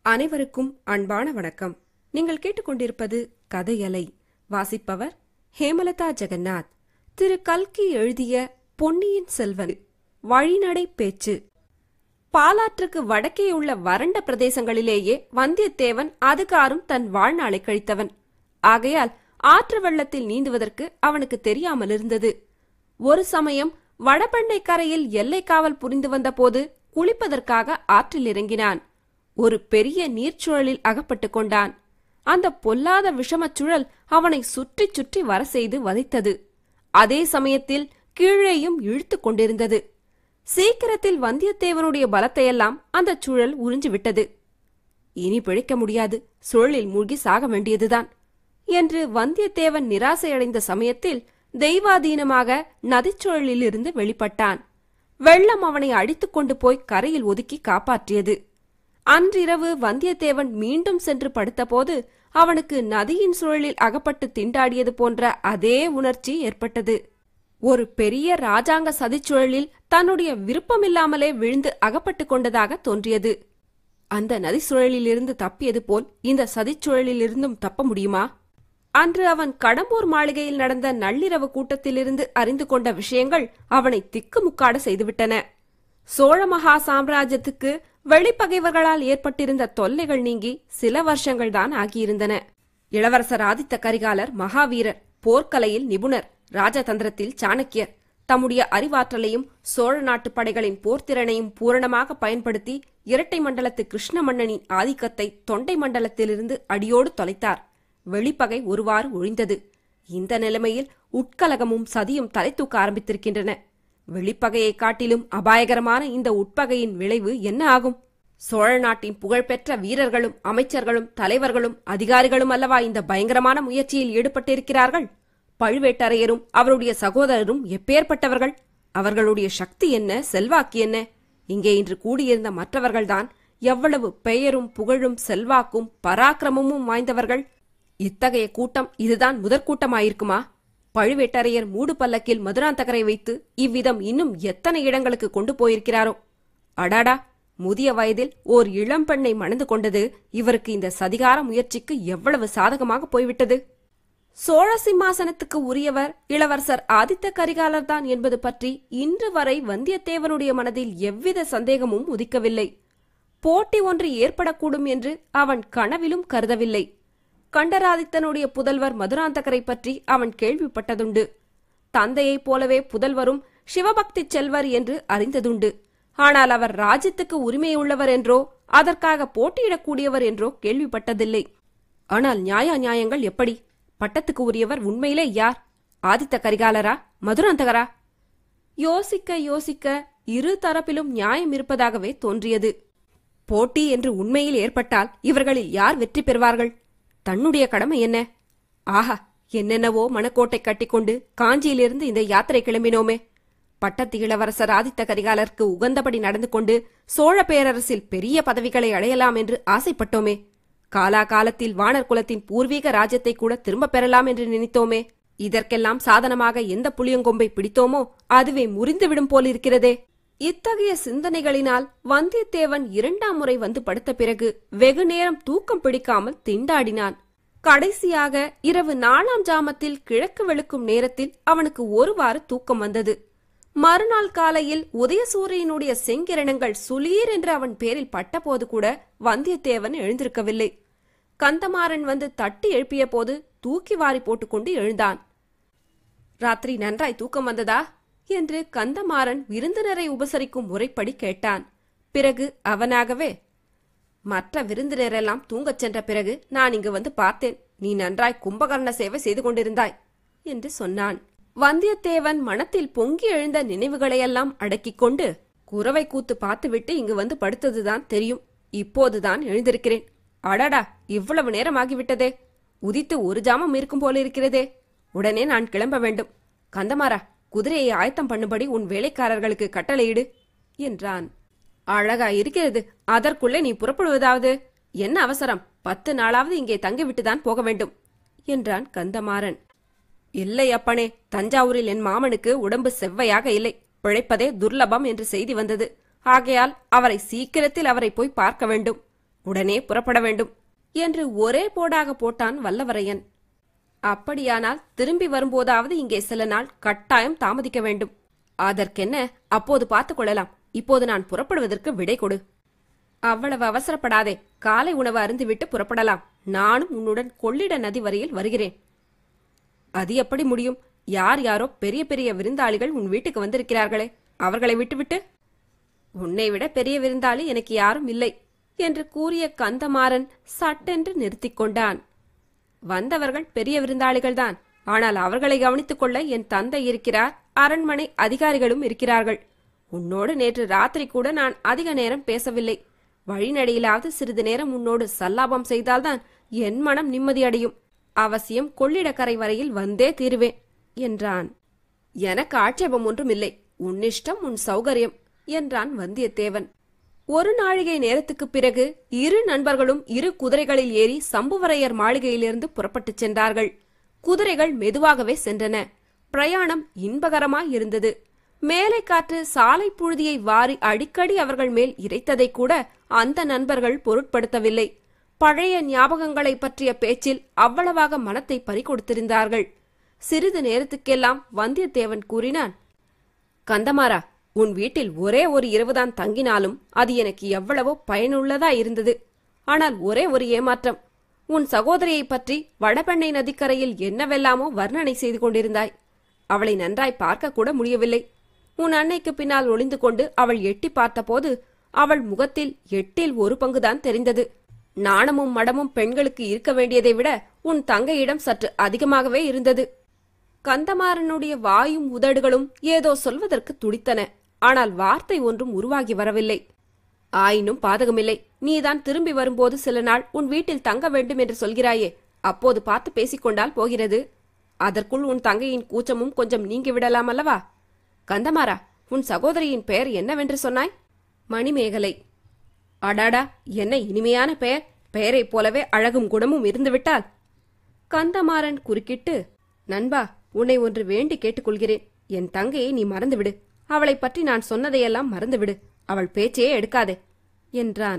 அனைவருக்கும் அன்பான வணக்கம் நீங்கள் கேட்டுக்கொண்டிருப்பது கதையலை வாசிப்பவர் ஹேமலதா ஜெகநாத் திரு கல்கி எழுதிய பொன்னியின் செல்வன் வழிநடை பேச்சு பாலாற்றுக்கு வடக்கே உள்ள வறண்ட பிரதேசங்களிலேயே வந்தியத்தேவன் அதுகாரும் தன் வாழ்நாளை கழித்தவன் ஆகையால் ஆற்று வெள்ளத்தில் நீந்துவதற்கு அவனுக்கு தெரியாமல் இருந்தது ஒரு சமயம் வடபெண்ணை கரையில் எல்லை காவல் புரிந்து வந்தபோது குளிப்பதற்காக ஆற்றில் இறங்கினான் ஒரு பெரிய நீர்ச்சுழலில் அகப்பட்டுக் கொண்டான் அந்த பொல்லாத விஷமச் சுழல் அவனை சுற்றி சுற்றி வர செய்து வதைத்தது அதே சமயத்தில் கீழேயும் இழுத்துக் கொண்டிருந்தது சீக்கிரத்தில் வந்தியத்தேவனுடைய பலத்தையெல்லாம் அந்த சுழல் உறிஞ்சு விட்டது இனி பிழைக்க முடியாது சுழலில் மூழ்கி சாக வேண்டியதுதான் என்று வந்தியத்தேவன் நிராசையடைந்த சமயத்தில் தெய்வாதீனமாக நதிச்சுழலிலிருந்து வெளிப்பட்டான் வெள்ளம் அவனை அடித்துக் கொண்டு போய் கரையில் ஒதுக்கி காப்பாற்றியது அன்றிரவு வந்தியத்தேவன் மீண்டும் சென்று படுத்தபோது அவனுக்கு நதியின் சுழலில் அகப்பட்டு திண்டாடியது போன்ற அதே உணர்ச்சி ஏற்பட்டது ஒரு பெரிய ராஜாங்க சதிச்சுழலில் தன்னுடைய விருப்பமில்லாமலே விழுந்து அகப்பட்டுக் கொண்டதாக தோன்றியது அந்த நதி சுழலிலிருந்து தப்பியது போல் இந்த சதிச்சுழலிலிருந்தும் தப்ப முடியுமா அன்று அவன் கடம்பூர் மாளிகையில் நடந்த நள்ளிரவு கூட்டத்திலிருந்து அறிந்து கொண்ட விஷயங்கள் அவனை திக்குமுக்காட செய்துவிட்டன சோழ மகா சாம்ராஜ்யத்துக்கு வெளிப்பகைவர்களால் ஏற்பட்டிருந்த தொல்லைகள் நீங்கி சில வருஷங்கள்தான் ஆகியிருந்தன இளவரசர் ஆதித்த கரிகாலர் மகாவீரர் போர்க்கலையில் நிபுணர் ராஜதந்திரத்தில் சாணக்கியர் தம்முடைய அறிவாற்றலையும் சோழ நாட்டு படைகளின் போர்த்திறனையும் பூரணமாக பயன்படுத்தி இரட்டை மண்டலத்து கிருஷ்ண மன்னனின் ஆதிக்கத்தை தொண்டை மண்டலத்திலிருந்து அடியோடு தொலைத்தார் வெளிப்பகை ஒருவாறு ஒழிந்தது இந்த நிலைமையில் உட்கலகமும் சதியும் தலை தூக்க ஆரம்பித்திருக்கின்றன வெளிப்பகையைக் காட்டிலும் அபாயகரமான இந்த உட்பகையின் விளைவு என்ன ஆகும் சோழ நாட்டின் புகழ்பெற்ற வீரர்களும் அமைச்சர்களும் தலைவர்களும் அதிகாரிகளும் அல்லவா இந்த பயங்கரமான முயற்சியில் ஈடுபட்டிருக்கிறார்கள் பழுவேட்டரையரும் அவருடைய சகோதரரும் எப்பேற்பட்டவர்கள் அவர்களுடைய சக்தி என்ன செல்வாக்கு என்ன இங்கே இன்று கூடியிருந்த மற்றவர்கள்தான் எவ்வளவு பெயரும் புகழும் செல்வாக்கும் பராக்கிரமமும் வாய்ந்தவர்கள் இத்தகைய கூட்டம் இதுதான் முதற்கூட்டமாயிருக்குமா பழுவேட்டரையர் மூடு பல்லக்கில் மதுராந்தகரை வைத்து இவ்விதம் இன்னும் எத்தனை இடங்களுக்கு கொண்டு போயிருக்கிறாரோ அடாடா முதிய வயதில் ஓர் இளம்பெண்ணை மணந்து கொண்டது இவருக்கு இந்த சதிகார முயற்சிக்கு எவ்வளவு சாதகமாக போய்விட்டது சோழ சிம்மாசனத்துக்கு உரியவர் இளவரசர் ஆதித்த கரிகாலர்தான் என்பது பற்றி இன்று வரை வந்தியத்தேவனுடைய மனதில் எவ்வித சந்தேகமும் உதிக்கவில்லை போட்டி ஒன்று ஏற்படக்கூடும் என்று அவன் கனவிலும் கருதவில்லை கண்டராதித்தனுடைய புதல்வர் மதுராந்தகரை பற்றி அவன் கேள்விப்பட்டதுண்டு தந்தையைப் போலவே புதல்வரும் சிவபக்தி செல்வர் என்று அறிந்ததுண்டு ஆனால் அவர் ராஜ்யத்துக்கு உரிமையுள்ளவர் என்றோ அதற்காக போட்டியிடக்கூடியவர் என்றோ கேள்விப்பட்டதில்லை ஆனால் நியாய நியாயங்கள் எப்படி பட்டத்துக்கு உரியவர் உண்மையிலே யார் ஆதித்த கரிகாலரா மதுராந்தகரா யோசிக்க யோசிக்க இரு தரப்பிலும் நியாயம் இருப்பதாகவே தோன்றியது போட்டி என்று உண்மையில் ஏற்பட்டால் இவர்களில் யார் வெற்றி பெறுவார்கள் தன்னுடைய கடமை என்ன ஆஹா என்னென்னவோ மணக்கோட்டை கட்டிக்கொண்டு காஞ்சியிலிருந்து இந்த யாத்திரை கிளம்பினோமே பட்டத்து இளவரசர் ஆதித்த கரிகாலருக்கு உகந்தபடி நடந்து கொண்டு சோழ பேரரசில் பெரிய பதவிகளை அடையலாம் என்று ஆசைப்பட்டோமே காலாகாலத்தில் வானர் குலத்தின் பூர்வீக ராஜ்யத்தை கூட திரும்பப் பெறலாம் என்று நினைத்தோமே இதற்கெல்லாம் சாதனமாக எந்த புளியங்கொம்பை பிடித்தோமோ அதுவே முறிந்துவிடும் போலிருக்கிறதே இத்தகைய சிந்தனைகளினால் வந்தியத்தேவன் இரண்டாம் முறை வந்து படுத்த பிறகு வெகு நேரம் தூக்கம் பிடிக்காமல் திண்டாடினான் கடைசியாக இரவு நாலாம் ஜாமத்தில் கிழக்கு வெளுக்கும் நேரத்தில் அவனுக்கு ஒருவாறு தூக்கம் வந்தது மறுநாள் காலையில் உதயசூரியனுடைய செங்கிரணங்கள் சுளீர் என்று அவன் பேரில் பட்டபோது கூட வந்தியத்தேவன் எழுந்திருக்கவில்லை கந்தமாறன் வந்து தட்டி எழுப்பிய போது தூக்கி வாரி போட்டுக்கொண்டு எழுந்தான் ராத்திரி நன்றாய் தூக்கம் வந்ததா என்று கந்தமாறன் விருந்தினரை உபசரிக்கும் முறைப்படி கேட்டான் பிறகு அவனாகவே மற்ற விருந்தினரெல்லாம் தூங்கச் சென்ற பிறகு நான் இங்கு வந்து பார்த்தேன் நீ நன்றாய் கும்பகர்ண சேவை செய்து கொண்டிருந்தாய் என்று சொன்னான் வந்தியத்தேவன் மனத்தில் பொங்கி எழுந்த நினைவுகளையெல்லாம் அடக்கிக் கொண்டு குறவை கூத்து பார்த்துவிட்டு இங்கு வந்து படுத்ததுதான் தெரியும் இப்போதுதான் எழுந்திருக்கிறேன் அடடா இவ்வளவு நேரமாகிவிட்டதே உதித்து ஒரு ஜாமம் இருக்கும் போல இருக்கிறதே உடனே நான் கிளம்ப வேண்டும் கந்தமாரா குதிரையை ஆயத்தம் பண்ணும்படி உன் வேலைக்காரர்களுக்கு கட்டளையிடு என்றான் அழகா இருக்கிறது அதற்குள்ளே நீ புறப்படுவதாவது என்ன அவசரம் பத்து நாளாவது இங்கே தங்கிவிட்டுதான் போக வேண்டும் என்றான் கந்தமாறன் இல்லை அப்பனே தஞ்சாவூரில் என் மாமனுக்கு உடம்பு செவ்வையாக இல்லை பிழைப்பதே துர்லபம் என்று செய்தி வந்தது ஆகையால் அவரை சீக்கிரத்தில் அவரை போய் பார்க்க வேண்டும் உடனே புறப்பட வேண்டும் என்று ஒரே போடாக போட்டான் வல்லவரையன் அப்படியானால் திரும்பி வரும்போதாவது இங்கே சில நாள் கட்டாயம் தாமதிக்க வேண்டும் அதற்கென்ன அப்போது பார்த்துக் கொள்ளலாம் இப்போது நான் புறப்படுவதற்கு விடை கொடு அவ்வளவு அவசரப்படாதே காலை உணவு அருந்துவிட்டு புறப்படலாம் நானும் உன்னுடன் கொள்ளிட நதி வரையில் வருகிறேன் அது எப்படி முடியும் யார் யாரோ பெரிய பெரிய விருந்தாளிகள் உன் வீட்டுக்கு வந்திருக்கிறார்களே அவர்களை விட்டுவிட்டு உன்னை விட பெரிய விருந்தாளி எனக்கு யாரும் இல்லை என்று கூறிய கந்தமாறன் சட்டென்று நிறுத்திக் கொண்டான் வந்தவர்கள் பெரிய விருந்தாளிகள்தான் ஆனால் அவர்களை கவனித்துக் கொள்ள என் தந்தை இருக்கிறார் அரண்மனை அதிகாரிகளும் இருக்கிறார்கள் உன்னோடு நேற்று ராத்திரி கூட நான் அதிக நேரம் பேசவில்லை வழிநடையிலாவது சிறிது நேரம் உன்னோடு சல்லாபம் செய்தால்தான் என் மனம் நிம்மதியடையும் அவசியம் கொள்ளிடக்கரை வரையில் வந்தே தீருவேன் என்றான் எனக்கு ஆட்சேபம் ஒன்றும் இல்லை உன்னிஷ்டம் உன் சௌகரியம் என்றான் வந்தியத்தேவன் ஒரு நாழிகை நேரத்துக்குப் பிறகு இரு நண்பர்களும் இரு குதிரைகளில் ஏறி சம்புவரையர் மாளிகையிலிருந்து புறப்பட்டுச் சென்றார்கள் குதிரைகள் மெதுவாகவே சென்றன பிரயாணம் இன்பகரமாய் இருந்தது மேலை காற்று சாலை புழுதியை வாரி அடிக்கடி அவர்கள் மேல் இறைத்ததை கூட அந்த நண்பர்கள் பொருட்படுத்தவில்லை பழைய ஞாபகங்களைப் பற்றிய பேச்சில் அவ்வளவாக மனத்தை பறிகொடுத்திருந்தார்கள் சிறிது நேரத்துக்கெல்லாம் வந்தியத்தேவன் கூறினான் கந்தமாரா உன் வீட்டில் ஒரே ஒரு இரவுதான் தங்கினாலும் அது எனக்கு எவ்வளவோ பயனுள்ளதா இருந்தது ஆனால் ஒரே ஒரு ஏமாற்றம் உன் சகோதரியைப் பற்றி வடபெண்ணை நதிக்கரையில் என்னவெல்லாமோ வர்ணனை செய்து கொண்டிருந்தாய் அவளை நன்றாய் பார்க்க கூட முடியவில்லை உன் அன்னைக்கு பின்னால் ஒளிந்து கொண்டு அவள் எட்டி பார்த்தபோது அவள் முகத்தில் எட்டில் ஒரு பங்குதான் தெரிந்தது நாணமும் மடமும் பெண்களுக்கு இருக்க வேண்டியதை விட உன் தங்கையிடம் சற்று அதிகமாகவே இருந்தது கந்தமாறனுடைய வாயும் உதடுகளும் ஏதோ சொல்வதற்கு துடித்தன ஆனால் வார்த்தை ஒன்றும் உருவாகி வரவில்லை ஆயினும் பாதகமில்லை நீதான் திரும்பி வரும்போது சில நாள் உன் வீட்டில் தங்க வேண்டும் என்று சொல்கிறாயே அப்போது பார்த்து பேசிக்கொண்டால் போகிறது அதற்குள் உன் தங்கையின் கூச்சமும் கொஞ்சம் நீங்கிவிடலாம் அல்லவா கந்தமாரா உன் சகோதரியின் பெயர் என்னவென்று சொன்னாய் மணிமேகலை அடாடா என்ன இனிமையான பெயர் பெயரைப் போலவே அழகும் குணமும் இருந்துவிட்டால் கந்தமாறன் குறுக்கிட்டு நண்பா உன்னை ஒன்று வேண்டி கேட்டுக்கொள்கிறேன் என் தங்கையை நீ மறந்துவிடு அவளைப் பற்றி நான் சொன்னதையெல்லாம் மறந்துவிடு அவள் பேச்சையே எடுக்காதே என்றான்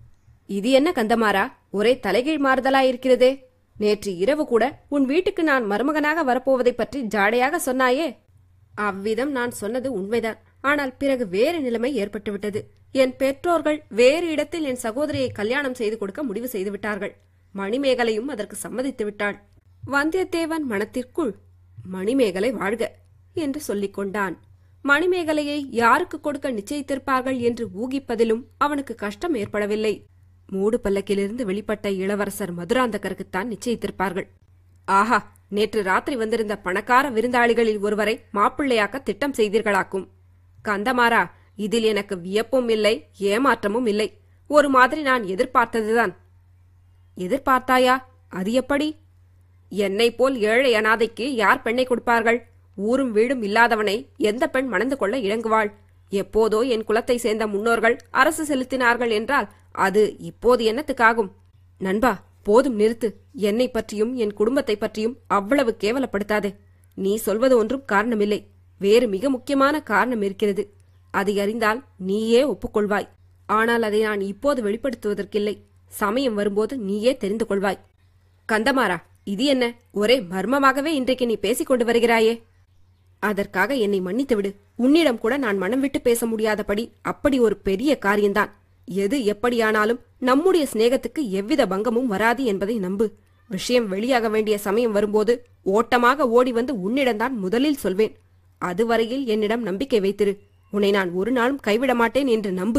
இது என்ன கந்தமாரா ஒரே தலைகீழ் மாறுதலாயிருக்கிறதே நேற்று இரவு கூட உன் வீட்டுக்கு நான் மருமகனாக வரப்போவதைப் பற்றி ஜாடையாக சொன்னாயே அவ்விதம் நான் சொன்னது உண்மைதான் ஆனால் பிறகு வேறு நிலைமை ஏற்பட்டுவிட்டது என் பெற்றோர்கள் வேறு இடத்தில் என் சகோதரியை கல்யாணம் செய்து கொடுக்க முடிவு செய்து விட்டார்கள் மணிமேகலையும் அதற்கு சம்மதித்து விட்டாள் வந்தியத்தேவன் மனத்திற்குள் மணிமேகலை வாழ்க என்று சொல்லிக் கொண்டான் மணிமேகலையை யாருக்கு கொடுக்க நிச்சயித்திருப்பார்கள் என்று ஊகிப்பதிலும் அவனுக்கு கஷ்டம் ஏற்படவில்லை மூடு பல்லக்கிலிருந்து வெளிப்பட்ட இளவரசர் மதுராந்தகருக்குத்தான் நிச்சயித்திருப்பார்கள் ஆஹா நேற்று ராத்திரி வந்திருந்த பணக்கார விருந்தாளிகளில் ஒருவரை மாப்பிள்ளையாக்க திட்டம் செய்தீர்களாக்கும் கந்தமாரா இதில் எனக்கு வியப்பும் இல்லை ஏமாற்றமும் இல்லை ஒரு மாதிரி நான் எதிர்பார்த்ததுதான் எதிர்பார்த்தாயா அது எப்படி என்னைப் போல் ஏழை அனாதைக்கு யார் பெண்ணை கொடுப்பார்கள் ஊரும் வீடும் இல்லாதவனை எந்த பெண் மணந்து கொள்ள இணங்குவாள் எப்போதோ என் குலத்தை சேர்ந்த முன்னோர்கள் அரசு செலுத்தினார்கள் என்றால் அது இப்போது என்னத்துக்காகும் நண்பா போதும் நிறுத்து என்னை பற்றியும் என் குடும்பத்தை பற்றியும் அவ்வளவு கேவலப்படுத்தாதே நீ சொல்வது ஒன்றும் காரணமில்லை வேறு மிக முக்கியமான காரணம் இருக்கிறது அதை அறிந்தால் நீயே ஒப்புக்கொள்வாய் ஆனால் அதை நான் இப்போது வெளிப்படுத்துவதற்கில்லை சமயம் வரும்போது நீயே தெரிந்து கொள்வாய் கந்தமாரா இது என்ன ஒரே மர்மமாகவே இன்றைக்கு நீ பேசிக் கொண்டு வருகிறாயே அதற்காக என்னை மன்னித்துவிடு உன்னிடம் கூட நான் மனம் விட்டு பேச முடியாதபடி அப்படி ஒரு பெரிய காரியம்தான் எது எப்படியானாலும் நம்முடைய சிநேகத்துக்கு எவ்வித பங்கமும் வராது என்பதை நம்பு விஷயம் வெளியாக வேண்டிய சமயம் வரும்போது ஓட்டமாக ஓடி வந்து உன்னிடம்தான் முதலில் சொல்வேன் அதுவரையில் என்னிடம் நம்பிக்கை வைத்திரு உன்னை நான் ஒரு நாளும் கைவிட மாட்டேன் என்று நம்பு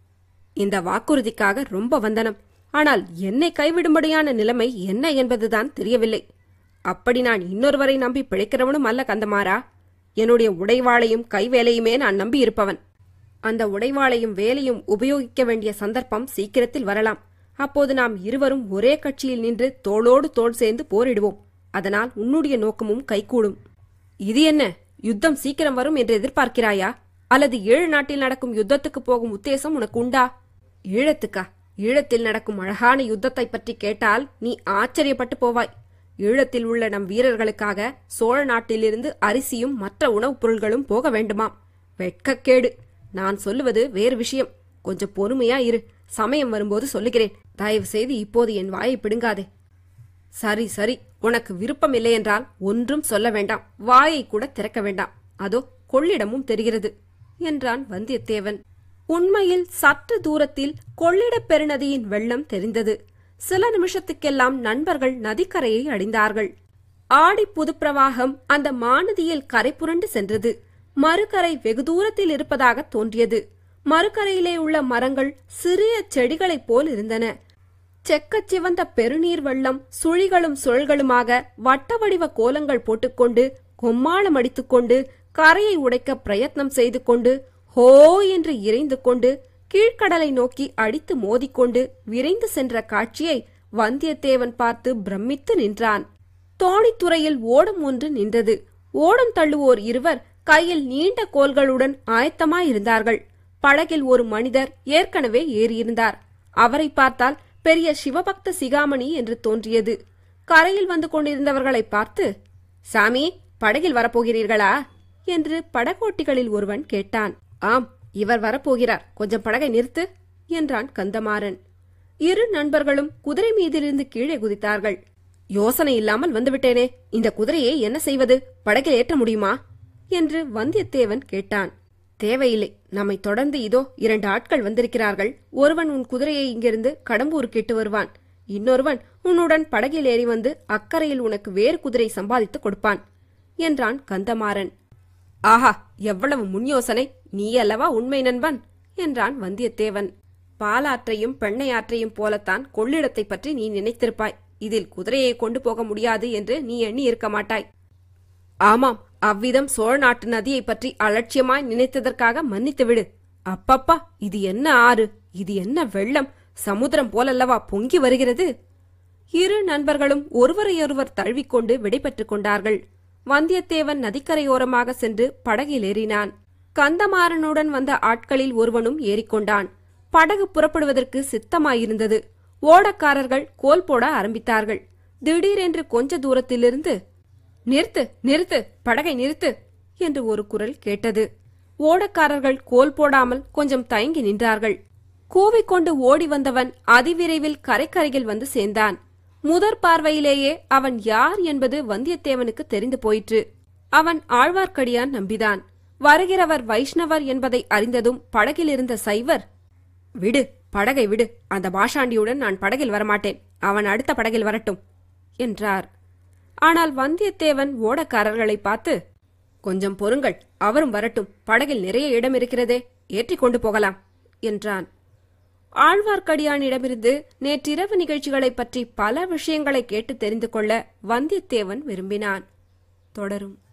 இந்த வாக்குறுதிக்காக ரொம்ப வந்தனம் ஆனால் என்னை கைவிடும்படியான நிலைமை என்ன என்பதுதான் தெரியவில்லை அப்படி நான் இன்னொருவரை நம்பி பிழைக்கிறவனும் அல்ல கந்தமாரா என்னுடைய உடைவாளையும் கைவேலையுமே நான் நம்பி இருப்பவன் அந்த உடைவாளையும் வேலையும் உபயோகிக்க வேண்டிய சந்தர்ப்பம் சீக்கிரத்தில் வரலாம் அப்போது நாம் இருவரும் ஒரே கட்சியில் நின்று தோளோடு தோள் சேர்ந்து போரிடுவோம் அதனால் உன்னுடைய நோக்கமும் கைகூடும் இது என்ன யுத்தம் சீக்கிரம் வரும் என்று எதிர்பார்க்கிறாயா அல்லது ஏழு நாட்டில் நடக்கும் யுத்தத்துக்கு போகும் உத்தேசம் உனக்கு உண்டா ஈழத்துக்கா ஈழத்தில் நடக்கும் அழகான யுத்தத்தை பற்றி கேட்டால் நீ ஆச்சரியப்பட்டு போவாய் ஈழத்தில் உள்ள நம் வீரர்களுக்காக சோழ நாட்டிலிருந்து அரிசியும் மற்ற உணவுப் பொருள்களும் போக வேண்டுமாம் வெட்கக்கேடு நான் சொல்லுவது வேறு விஷயம் கொஞ்சம் பொறுமையா இரு சமயம் வரும்போது சொல்லுகிறேன் தயவு செய்து இப்போது என் வாயை பிடுங்காதே சரி சரி உனக்கு விருப்பம் இல்லையென்றால் ஒன்றும் சொல்ல வேண்டாம் வாயை கூட திறக்க வேண்டாம் அதோ கொள்ளிடமும் தெரிகிறது என்றான் வந்தியத்தேவன் உண்மையில் சற்று தூரத்தில் கொள்ளிடப் பெருநதியின் வெள்ளம் தெரிந்தது சில நிமிஷத்துக்கெல்லாம் நண்பர்கள் நதிக்கரையை அடைந்தார்கள் ஆடி புதுப்பிரவாகம் அந்த மாநதியில் கரை புரண்டு சென்றது மறுகரை வெகு தூரத்தில் இருப்பதாக தோன்றியது மறுகரையிலே உள்ள மரங்கள் சிறிய செடிகளைப் போல் இருந்தன செக்கச் சிவந்த பெருநீர் வெள்ளம் சுழிகளும் சுழல்களுமாக வட்ட வடிவ கோலங்கள் போட்டுக்கொண்டு கொம்மாளம் அடித்துக்கொண்டு கரையை உடைக்க பிரயத்னம் செய்து கொண்டு ஹோ என்று இறைந்து கொண்டு கீழ்க்கடலை நோக்கி அடித்து மோதிக்கொண்டு விரைந்து சென்ற காட்சியை வந்தியத்தேவன் பார்த்து பிரமித்து நின்றான் தோணித்துறையில் ஓடம் ஒன்று நின்றது ஓடம் தள்ளுவோர் இருவர் கையில் நீண்ட கோல்களுடன் ஆயத்தமாயிருந்தார்கள் படகில் ஒரு மனிதர் ஏற்கனவே ஏறியிருந்தார் அவரை பார்த்தால் பெரிய சிவபக்த சிகாமணி என்று தோன்றியது கரையில் வந்து கொண்டிருந்தவர்களை பார்த்து சாமி படகில் வரப்போகிறீர்களா என்று படகோட்டிகளில் ஒருவன் கேட்டான் ஆம் இவர் வரப்போகிறார் கொஞ்சம் படகை நிறுத்து என்றான் கந்தமாறன் இரு நண்பர்களும் குதிரை மீதிலிருந்து கீழே குதித்தார்கள் யோசனை இல்லாமல் வந்துவிட்டேனே இந்த குதிரையை என்ன செய்வது படகில் ஏற்ற முடியுமா என்று வந்தியத்தேவன் கேட்டான் தேவையில்லை நம்மை தொடர்ந்து இதோ இரண்டு ஆட்கள் வந்திருக்கிறார்கள் ஒருவன் உன் குதிரையை இங்கிருந்து கடம்பூருக்கு இட்டு வருவான் இன்னொருவன் உன்னுடன் படகில் ஏறி வந்து அக்கறையில் உனக்கு வேறு குதிரை சம்பாதித்து கொடுப்பான் என்றான் கந்தமாறன் ஆஹா எவ்வளவு முன் யோசனை நீ அல்லவா உண்மை நண்பன் என்றான் வந்தியத்தேவன் பாலாற்றையும் பெண்ணையாற்றையும் போலத்தான் கொள்ளிடத்தைப் பற்றி நீ நினைத்திருப்பாய் இதில் குதிரையை கொண்டு போக முடியாது என்று நீ எண்ணி இருக்க மாட்டாய் ஆமாம் அவ்விதம் சோழ நாட்டு நதியை பற்றி அலட்சியமாய் நினைத்ததற்காக மன்னித்துவிடு அப்பப்பா இது என்ன ஆறு இது என்ன வெள்ளம் சமுத்திரம் போலல்லவா பொங்கி வருகிறது இரு நண்பர்களும் ஒருவரையொருவர் தழுவிக்கொண்டு விடைபெற்றுக் கொண்டார்கள் வந்தியத்தேவன் நதிக்கரையோரமாக சென்று படகில் ஏறினான் கந்தமாறனுடன் வந்த ஆட்களில் ஒருவனும் ஏறிக்கொண்டான் படகு புறப்படுவதற்கு சித்தமாயிருந்தது ஓடக்காரர்கள் கோல் போட ஆரம்பித்தார்கள் திடீரென்று கொஞ்ச தூரத்திலிருந்து நிறுத்து நிறுத்து படகை நிறுத்து என்று ஒரு குரல் கேட்டது ஓடக்காரர்கள் கோல் போடாமல் கொஞ்சம் தயங்கி நின்றார்கள் கூவிக்கொண்டு ஓடி வந்தவன் அதிவிரைவில் கரைக்கரையில் வந்து சேர்ந்தான் முதற் பார்வையிலேயே அவன் யார் என்பது வந்தியத்தேவனுக்கு தெரிந்து போயிற்று அவன் ஆழ்வார்க்கடியான் நம்பிதான் வருகிறவர் வைஷ்ணவர் என்பதை அறிந்ததும் படகில் இருந்த சைவர் விடு படகை விடு அந்த பாஷாண்டியுடன் நான் படகில் வரமாட்டேன் அவன் அடுத்த படகில் வரட்டும் என்றார் ஆனால் வந்தியத்தேவன் ஓடக்காரர்களை பார்த்து கொஞ்சம் பொறுங்கள் அவரும் வரட்டும் படகில் நிறைய இடம் இருக்கிறதே ஏற்றிக் கொண்டு போகலாம் என்றான் ஆழ்வார்க்கடியானிடமிருந்து நேற்றிரவு நிகழ்ச்சிகளைப் பற்றி பல விஷயங்களை கேட்டு தெரிந்து கொள்ள வந்தியத்தேவன் விரும்பினான் தொடரும்